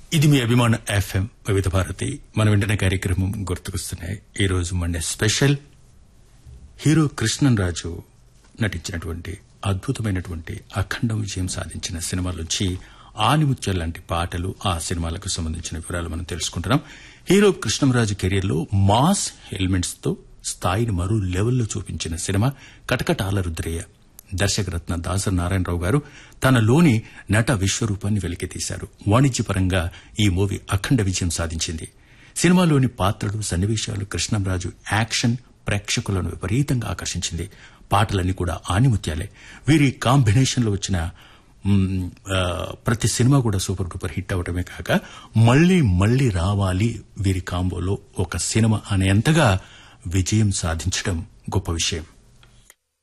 ఇది మీ అభిమాన ఎఫ్ఎం వివిధ భారతి మన వెంటనే కార్యక్రమం గుర్తుకొస్తున్నాయి ఈ రోజు Monday special hero Krishnam Raju నటించినటువంటి అద్భుతమైనటువంటి అఖండ విజయం సాధించిన సినిమాలోంచి ఆనిముత్యాల లాంటి పాటలు ఆ సినిమాలకు సంబంధించిన వివరాలు మనం తెలుసుకుంటున్నాం హీరో కృష్ణంరాజు కెరీర్ లో మాస్ ఎలిమెంట్స్ తో స్థాయిని మరో లెవెల్లో చూపించిన సినిమా కటకటాల రుద్రయ్య దర్శకరత్న దాసరి నారాయణరావు గారు తనలోని నట విశ్వరూపాన్ని వెలికితీశారు వాణిజ్యపరంగా ఈ మూవీ అఖండ విజయం సాధించింది సినిమాలోని పాత్రలు సన్నివేశాలు కృష్ణంరాజు యాక్షన్ ప్రేక్షకులను విపరీతంగా ఆకర్షించింది పాటలన్నీ కూడా ఆనిముత్యాలే వీరి కాంబినేషన్లో వచ్చిన మ్, ఆ, ప్రతి సినిమా కూడా సూపర్ డూపర్ హిట్ అవడమే కాక మళ్లీ మళ్లీ రావాలి వీరి కాంబోలో ఒక సినిమా అనేంతగా విజయం సాధించడం గొప్ప విషయం